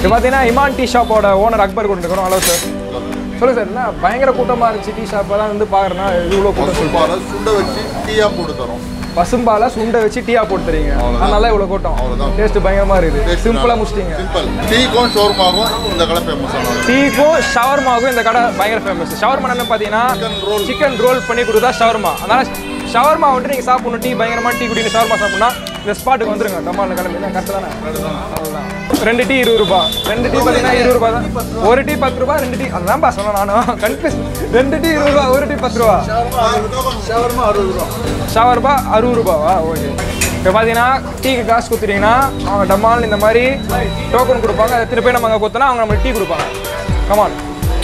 இப்போ பார்த்தீங்கன்னா இமான் டீ ஷாப்போட ஓனர் அக்பர் கொண்டு இருக்கிறோம் ஹலோ சார் சொல்லுங்க சார் என்ன பயங்கர கூட்டமாக இருந்துச்சு டீ ஷாப்பெல்லாம் வந்து பார்க்குறேன்னா இவ்வளோ கூட்டம் சொல்லுங்க பசும்பாலை சுண்ட வச்சு டீயா போட்டு தரோம் பசும்பாலை சுண்டை வச்சு டீயா போட்டு தரீங்க அவ்வளவுதான். அதனால இவ்வளோ கூட்டம் அவ்வளவுதான். டேஸ்ட் பயங்கரமாக இருக்குது சிம்பிளாக முடிச்சிட்டீங்க சிம்பிள் டீக்கும் ஷோர்மாகும் இந்த கடை ஃபேமஸ் ஆனது டீக்கும் ஷவர்மாவுக்கும் இந்த கடை பயங்கர ஃபேமஸ் ஷவர்மா என்ன பார்த்தீங்கன்னா Chicken roll. சிக்கன் ரோல் பண்ணி கொடுத்தா ஷவர்மா அதனால ஷவர்மா வந்துட்டு நீங்கள் சாப்பிடணும் டீ பயங்கரமாக டீ குடிக்கணும் ஷவர்மா சாப்பிட்னா இந்த ஸ்பாட்டுக்கு வந்துருங்க டம்மாவில் கிளம்பி கரெக்டாக தானே அவ்வளவுதான். ரெண்டு டீ இருபது ரூபாய் ரெண்டு டீ பார்த்தீங்கன்னா இருபது ரூபாய் தான் ஒரு டீ பத்து ரூபாய் ரெண்டு டீ அதுதான் பா சொன்னேன் நானும் கன்ஃபியூஸ் ரெண்டு டீ இருபது ரூபா ஒரு டீ பத்து ரூபா ஷவர்மா அறுபது ரூபா ஷவர்பா அறுபது ரூபாவா ஓகே இப்போ பார்த்தீங்கன்னா டீக்கு காசு கொடுத்துட்டீங்கன்னா அவங்க டம்மால் இந்த மாதிரி டோக்கன் கொடுப்பாங்க அதை திருப்பி நம்ம அங்கே கொடுத்தோன்னா அவங்க நம்மளுக்கு டீ கொடுப்பாங்க கமான்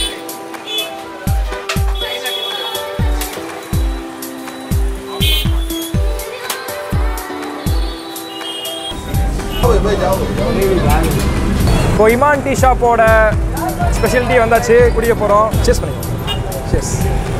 இப்போ இமான் டீ ஷாப்போட ஸ்பெஷல் டீ வந்தாச்சு குடிக்க போகிறோம் சேஸ் பண்ணி சேஸ்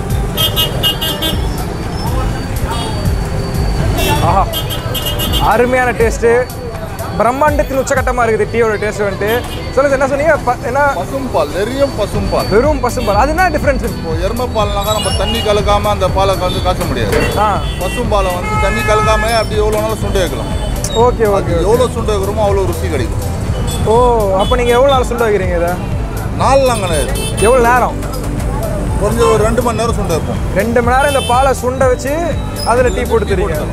ஆஹா அருமையான டேஸ்ட்டு பிரம்மாண்டத்தின் உச்சகட்டமாக இருக்குது டீயோட டேஸ்ட் வந்துட்டு சொல்லுங்க என்ன சொன்னீங்க ப- என்ன பசும்பால் நிறைய பசும்பால் வெறும் பசும்பால் அது என்ன டிஃப்ரென்ஸ் இப்போ எருமை பால்னாக்கா நம்ம தண்ணி கலக்காம அந்த பாலை கலந்து காய்ச்ச முடியாது ஆ பசும்பாலை வந்து தண்ணி கலக்காம அப்படி எவ்வளோ நாளும் சுண்ட வைக்கலாம் ஓகே அது ஓகே எவ்வளோ சுண்ட வைக்கிறோமோ அவ்வளோ ருசி கிடைக்கும் ஓ அப்போ நீங்கள் எவ்வளோ நாள் சுண்ட வைக்கிறீங்க இதை நாலுலாம் கிடையாது எவ்வளோ நேரம் கொஞ்சம் ஒரு ரெண்டு மணி நேரம் சுண்ட வைப்போம் ரெண்டு மணி நேரம் இந்த பாலை சுண்ட வச்சு அதில் டீ போட்டு தரீங்க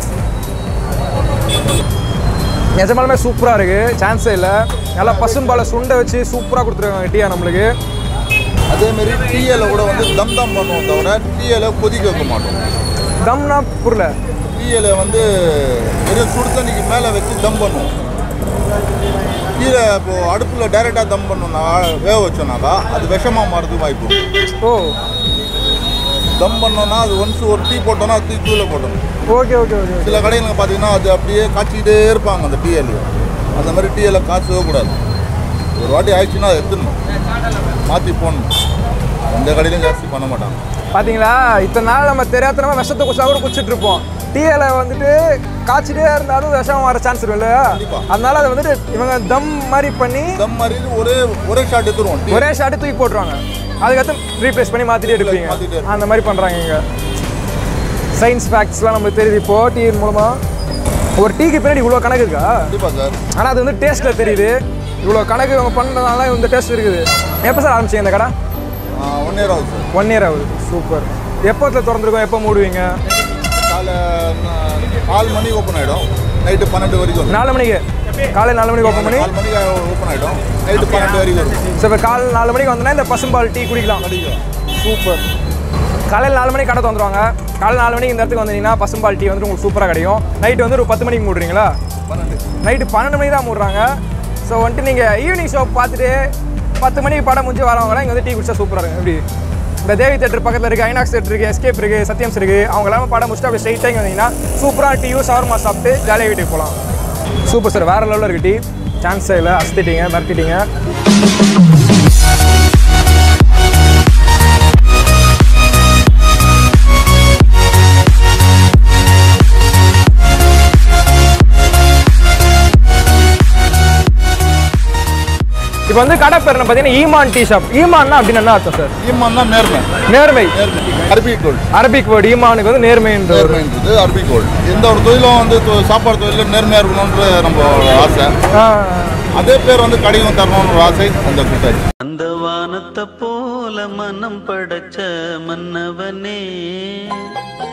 நிஜமாலுமே சூப்பராக இருக்குது சான்ஸே இல்லை நல்லா பசும்பாலை சுண்ட வச்சு சூப்பராக கொடுத்துருக்காங்க டீயா நம்மளுக்கு அதேமாரி டீயலை கூட வந்து தம் தம் பண்ணுவோம் தவிர டீயலை கொதிக்க வைக்க மாட்டோம் தம்னா புரியல டீயலை வந்து வெறும் சுடு தண்ணிக்கு மேலே வச்சு தம் பண்ணுவோம் கீழே இப்போ அடுப்பில் டைரெக்டாக தம் பண்ணோம்னா வேக வச்சோம்னாக்கா அது விஷமாக மாறதுக்கு வாய்ப்பு உண்டு. ஓ தம் பண்ணோம்னா அது ஒன்ஸ் ஒரு டீ போட்டோம்னா அது தூக்கி கீழே போட்டணும் ஓகே ஓகே ஓகே சில கடைகளுங்க பார்த்தீங்கன்னா அது அப்படியே காய்ச்சிக்கிட்டே இருப்பாங்க அந்த டீயலையும் அந்த மாதிரி டீயலை காய்ச்சவே கூடாது ஒரு வாட்டி ஆயிடுச்சுன்னா அதை எடுத்துடணும் மாற்றி போடணும் எந்த கடையிலையும் ஜாஸ்தி பண்ண மாட்டாங்க பாத்தீங்களா இத்தனை நாள் நம்ம தெரியாதனமா விஷத்தை குச்சா கூட குச்சிட்டு இருப்போம் டீயில வந்துட்டு காய்ச்சிட்டே இருந்தாலும் விஷம் வர சான்ஸ் இருக்குல்ல கண்டிப்பா. அதனால அதை வந்துட்டு இவங்க தம் மாதிரி பண்ணி தம் மாதிரி ஒரே ஒரே ஷாட் எடுத்துருவோம் டீ ஒரே ஷாட்டு தூக்கி போட்டுருவாங்க அதுக்கடுத்து ரீப்ளேஸ் பண்ணி மாத்திட்டே எடுப்பீங்க மாத்திட்டே இருப்போம். அந்த மாதிரி பண்றாங்க இங்க சயின்ஸ் ஃபேக்ட்ஸ்லாம் நம்மளுக்கு தெரியுது இப்போ டீ மூலமா ஒரு டீக்கு பின்னாடி இவ்வளோ கணக்கு இருக்கா கண்டிப்பாக சார் ஆனால் அது வந்து டேஸ்ட்டில் தெரியுது இவ்வளோ கணக்கு இவங்க பண்ணுறதுனால இந்த டேஸ்ட் இருக்குது எப்போ சார் ஆரம்பிச்சீங்க இந்த கடை ஒன் இயர் ஆகுது சார் ஒன் இயர் ஆகுது சூப்பர் எப்போத்தில் திறந்துருக்கோம் எப்போ மூடுவீங்க காலை நா- நாலு மணிக்கு ஓப்பன் ஆகிடும் நைட்டு பன்னெண்டு வரைக்கும் இருக்கும். நாலு மணிக்கு காலை நாலு மணிக்கு ஓப்பன் பண்ணி நாலு மணிக்கு ஓப்பன் ஆகிடும் நைட்டு பன்னெண்டு வரைக்கும் இருக்கும் ஸோ இப்போ காலை நாலு மணிக்கு வந்தோன்னா இந்த பசும்பால் டீ குடிக்கலாம் சூப்பர் காலையில் நாலு மணிக்கு கடை வந்துருவாங்க காலை நாலு மணிக்கு இந்த இடத்துக்கு வந்தீங்கன்னா பசும்பால் டீ வந்து உங்களுக்கு சூப்பராக கிடைக்கும் நைட்டு வந்து ஒரு பத்து மணிக்கு மூடுறீங்களா பன்னெண்டு நைட்டு பன்னெண்டு மணிக்கு தான் மூடுறாங்க ஸோ வந்துட்டு நீங்கள் ஈவினிங் ஷோ பார்த்துட்டு பத்து மணிக்கு படம் முடிஞ்சு வரவங்களாம் இங்கே வந்து டீ குடிச்சா சூப்பராக இருக்கும் எப்படி இந்த தேவி தேட்டர் பக்கத்தில் இருக்குது ஐநாக்ஸ் தேட்டர் இருக்குது எஸ்கேப் இருக்குது சத்யம்ஸ் இருக்குது அவங்க எல்லாமே படம் முடிச்சுட்டு அப்படியே ஸ்ட்ரைட்டாக இங்கே வந்தீங்கன்னா சூப்பராக டீயும் ஷவர்மா சாப்பிட்டு ஜாலியாக வீட்டுக்கு போகலாம் சூப்பர் சார் வேறு லெவலில் இருக்குது டீ சான்ஸே இல்லை அஸ்திட்டீங்க மிரட்டிட்டீங்க இப்போ வந்து கடை பேர் என்ன பார்த்தீங்கன்னா ஈமான் டீ ஷாப் ஈமான்னா அப்படின்னு என்ன அர்த்தம் சார் ஈமான் தான் நேர்மை நேர்மை நேர்மை அரபிக் கோல்டு அரபிக் வேர்டு ஈமானுக்கு வந்து நேர்மைன்ற ஒரு நேர்மைன்றது அரபிக் கோல்டு எந்த ஒரு தொழிலும் வந்து தொ- சாப்பாடு தொழிலில் நேர்மையாக இருக்கணுன்ற நம்ம ஆசை ஆ, அதே பேர் வந்து கடைக்கும் தரணும்னு ஒரு ஆசை அந்த கூட்டாளி அந்த வானத்தை போல மனம் படைச்ச மன்னவனே